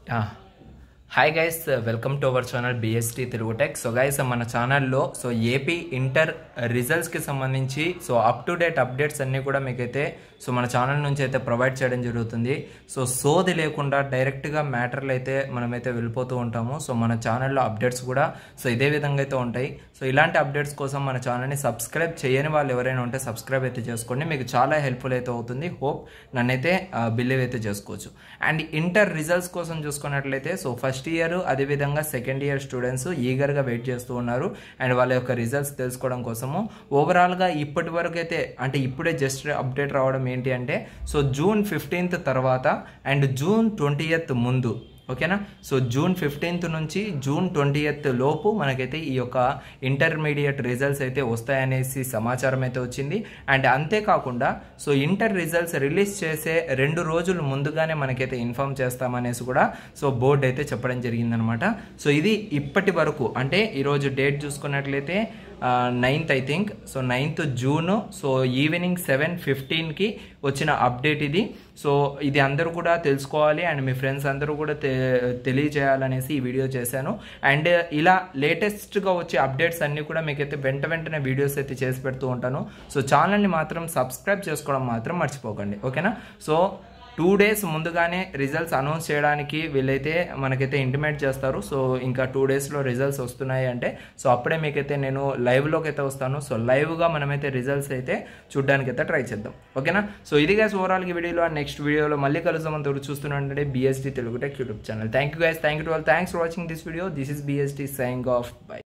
hi guys welcome to our channel BST Telugu tech so guys మన ఛానల్లో so AP inter రిజల్ట్స్కి సంబంధించి so up to date updates అన్నీ కూడా మీకైతే సో మన ఛానల్ నుంచి అయితే ప్రొవైడ్ చేయడం జరుగుతుంది సో సోది లేకుండా డైరెక్ట్గా మ్యాటర్లు అయితే మనమైతే వెళ్ళిపోతూ ఉంటాము సో మన ఛానల్లో అప్డేట్స్ కూడా సో ఇదే విధంగా అయితే ఉంటాయి సో ఇలాంటి అప్డేట్స్ కోసం మన ఛానల్ని సబ్స్క్రైబ్ చేయని వాళ్ళు ఎవరైనా ఉంటే సబ్స్క్రైబ్ అయితే చేసుకోండి మీకు చాలా హెల్ప్ఫుల్ అయితే అవుతుంది హోప్ నన్నైతే బిలీవ్ అయితే చేసుకోవచ్చు అండ్ ఇంటర్ రిజల్ట్స్ కోసం చూసుకున్నట్లయితే సో ఫస్ట్ ఇయర్ అదేవిధంగా సెకండ్ ఇయర్ స్టూడెంట్స్ ఈగర్గా వెయిట్ చేస్తూ ఉన్నారు అండ్ వాళ్ళ యొక్క రిజల్ట్స్ తెలుసుకోవడం కోసము ఓవరాల్గా ఇప్పటి వరకు అయితే అంటే ఇప్పుడే జస్ట్ అప్డేట్ రావడం ఏంటి అంటే సో జూన్ ఫిఫ్టీన్త్ తర్వాత అండ్ జూన్ ట్వంటీయత్ ముందు ఓకేనా సో జూన్ ఫిఫ్టీన్త్ నుంచి జూన్ ట్వంటీ లోపు మనకైతే ఈ యొక్క ఇంటర్మీడియట్ రిజల్ట్స్ అయితే వస్తాయనేసి సమాచారం అయితే వచ్చింది అండ్ అంతేకాకుండా సో ఇంటర్ రిజల్ట్స్ రిలీజ్ చేసే రెండు రోజులు ముందుగానే మనకైతే ఇన్ఫామ్ చేస్తామనేసి కూడా సో బోర్డు అయితే చెప్పడం జరిగిందనమాట సో ఇది ఇప్పటి వరకు అంటే ఈరోజు డేట్ చూసుకున్నట్లయితే ninth I think so ninth June so evening seven ఫిఫ్టీన్కి వచ్చిన అప్డేట్ ఇది సో ఇది అందరూ కూడా తెలుసుకోవాలి అండ్ మీ ఫ్రెండ్స్ అందరూ కూడా తె తెలియజేయాలనేసి ఈ వీడియో చేశాను అండ్ ఇలా లేటెస్ట్గా వచ్చే అప్డేట్స్ అన్నీ కూడా మీకైతే వెంట వెంటనే వీడియోస్ అయితే చేసి పెడుతూ ఉంటాను సో ఛానల్ని మాత్రం సబ్స్క్రైబ్ చేసుకోవడం మాత్రం మర్చిపోకండి ఓకేనా సో టూ డేస్ ముందుగానే రిజల్ట్స్ అనౌన్స్ చేయడానికి వీళ్ళైతే మనకైతే ఇంటిమేట్ చేస్తారు సో ఇంకా టూ డేస్లో రిజల్ట్స్ వస్తున్నాయి అంటే సో అప్పుడే మీకైతే నేను లైవ్లోకి అయితే వస్తాను సో లైవ్గా మనమైతే రిజల్ట్స్ అయితే చూడడానికి అయితే ట్రై చేద్దాం ఓకేనా సో ఇది గైస్ ఓవరాల్ ఈ వీడియోలో నెక్స్ట్ వీడియోలో మళ్ళీ కలుద్దాం అంత చూస్తున్నాంటే BST Telugu tech YouTube channel thank you guys thank you to all thanks for watching this video this is BST signing off by